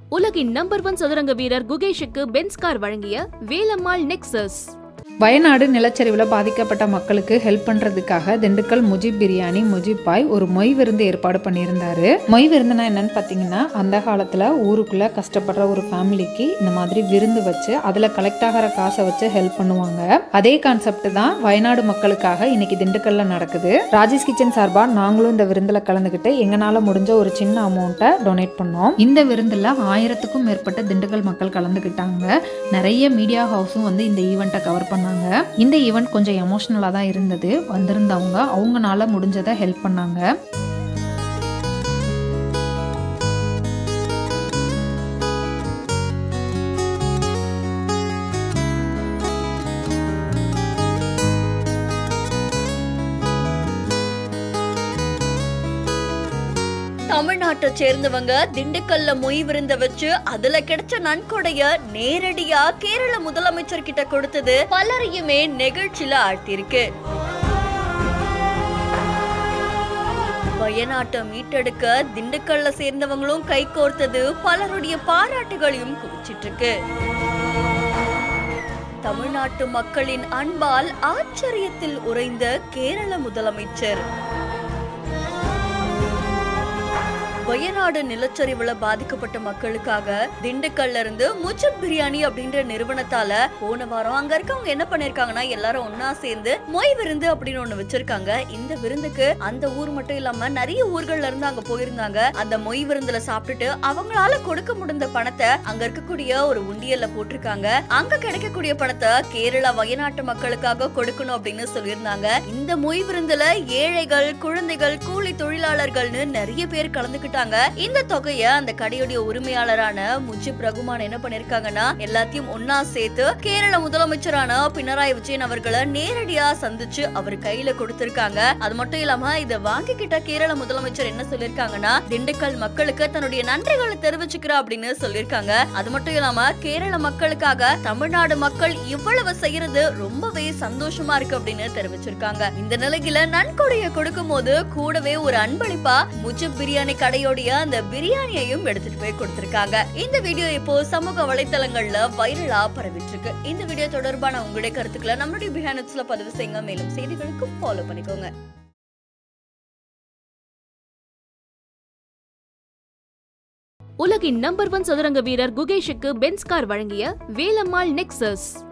உலகின் number one சதுரங்க வீரர் குகேஷுக்கு பென்ஸ் கார் வழங்கிய வேலம்மாள் நெக்ஸஸ் வயநாடு நிலச்சரிவில் பாதிக்கப்பட்ட மக்களுக்கு ஹெல்ப் பண்ணுறதுக்காக திண்டுக்கல் முஜிப் பிரியாணி முஜிப் பாய் ஒரு மொய் விருந்து ஏற்பாடு பண்ணியிருந்தாரு மொய் விருந்துனா என்னன்னு பார்த்தீங்கன்னா அந்த காலத்தில் ஊருக்குள்ளே கஷ்டப்படுற ஒரு ஃபேமிலிக்கு இந்த மாதிரி விருந்து வச்சு அதில் கலெக்ட் ஆகிற காசை வச்சு ஹெல்ப் பண்ணுவாங்க அதே கான்செப்ட் தான் வயநாடு மக்களுக்காக இன்னைக்கு திண்டுக்கல்ல நடக்குது ராஜேஷ் கிச்சன் சார்பாக நாங்களும் இந்த விருந்தில் கலந்துக்கிட்டு எங்களால் முடிஞ்ச ஒரு சின்ன அமௌண்ட்டை டொனேட் பண்ணோம் இந்த விருந்தில் ஆயிரத்துக்கும் மேற்பட்ட திண்டுக்கல் மக்கள் கலந்துக்கிட்டாங்க நிறைய மீடியா ஹவுஸும் வந்து இந்த ஈவெண்ட்டை கவர் பண்ணாங்க இந்த ஈவெண்ட் கொஞ்சம் எமோஷ்னலாக தான் இருந்தது வந்திருந்தவங்க அவங்கனால முடிஞ்சதை ஹெல்ப் பண்ணாங்க தமிழ்நாட்டை சேர்ந்தவங்க திண்டுக்கல்ல மொய் விருந்த வச்சு அதுல கிடைச்ச நன்கொடைய நேரடியா கேரள முதலமைச்சர் கிட்ட கொடுத்தது பலரையுமே நெகிழ்ச்சியில ஆழ்த்தியிருக்கு வயநாட்டை மீட்டெடுக்க திண்டுக்கல்ல சேர்ந்தவங்களும் கை கோர்த்தது பலருடைய பாராட்டுகளையும் குவிச்சிட்டு இருக்கு தமிழ்நாட்டு மக்களின் அன்பால் ஆச்சரியத்தில் உறைந்த கேரள முதலமைச்சர் வயநாடு நிலச்சரிவுல பாதிக்கப்பட்ட மக்களுக்காக திண்டுக்கல்ல இருந்து முச்சப் பிரியாணி அப்படின்ற நிறுவனத்தால போன வாரம் அங்க இருக்கவங்க என்ன பண்ணிருக்காங்கன்னா எல்லாரும் ஒன்னா சேர்ந்து மொய் விருந்து அப்படின்னு ஒண்ணு வச்சிருக்காங்க இந்த விருந்துக்கு அந்த ஊர் மட்டும் இல்லாம நிறைய ஊர்கள்ல இருந்து அங்க போயிருந்தாங்க அந்த மொய் விருந்துல சாப்பிட்டுட்டு அவங்களால கொடுக்க முடிந்த பணத்தை அங்க இருக்கக்கூடிய ஒரு உண்டியல்ல போட்டிருக்காங்க அங்க கிடைக்கக்கூடிய பணத்தை கேரளா வயநாட்டு மக்களுக்காக கொடுக்கணும் அப்படின்னு சொல்லியிருந்தாங்க இந்த மொய் விருந்துல ஏழைகள் குழந்தைகள் கூலி தொழிலாளர்கள்னு நிறைய பேர் கலந்துக்கிட்டாங்க இந்த தொகைய அந்த கடையுடைய உரிமையாளரான முஜிப் ரகுமான் என்ன பண்ணிருக்காங்கன்னா எல்லாத்தையும் ஒன்னா சேர்த்து கேரள முதலமைச்சரான பினராயி விஜயன் அவர்களை நேரடியா சந்திச்சு அவர் கையில கொடுத்திருக்காங்க அது மட்டும் இல்லாம இத வாங்கிக்கிட்ட கேரள முதலமைச்சர் என்ன சொல்லிருக்காங்கன்னா திண்டுக்கல் மக்களுக்கு தன்னுடைய நன்றிகளை தெரிவிச்சுக்கிறா அப்படின்னு சொல்லிருக்காங்க அது மட்டும் இல்லாம கேரள மக்களுக்காக தமிழ்நாடு மக்கள் இவ்வளவு செய்யறது ரொம்பவே சந்தோஷமா இருக்கு அப்படின்னு தெரிவிச்சிருக்காங்க இந்த நிலையில நன்கொடையை கொடுக்கும் போது கூடவே ஒரு அன்பளிப்பா முஜிப் பிரியாணி கடையோடைய அந்த பிரியாணியையும் எடுத்துட்டு போய் கொடுத்திருக்காங்க இந்த வீடியோ இப்போ சமூக வலைத்தளங்கள்ல வைரலா பரவிட்டு இருக்கு இந்த வீடியோ தொடர்பான உங்களுடைய கருத்துக்களை நம்மளுடைய பிஹானட்ஸ்ல பதிவு செய்யுங்க மேலும் செய்திகளுக்கு ஃபாலோ பண்ணிக்கோங்க உலகின் நம்பர் ஒன் சதுரங்க வீரர் குகேஷுக்கு பென்ஸ் கார் வழங்கிய வேலம்மாள் நெக்ஸஸ்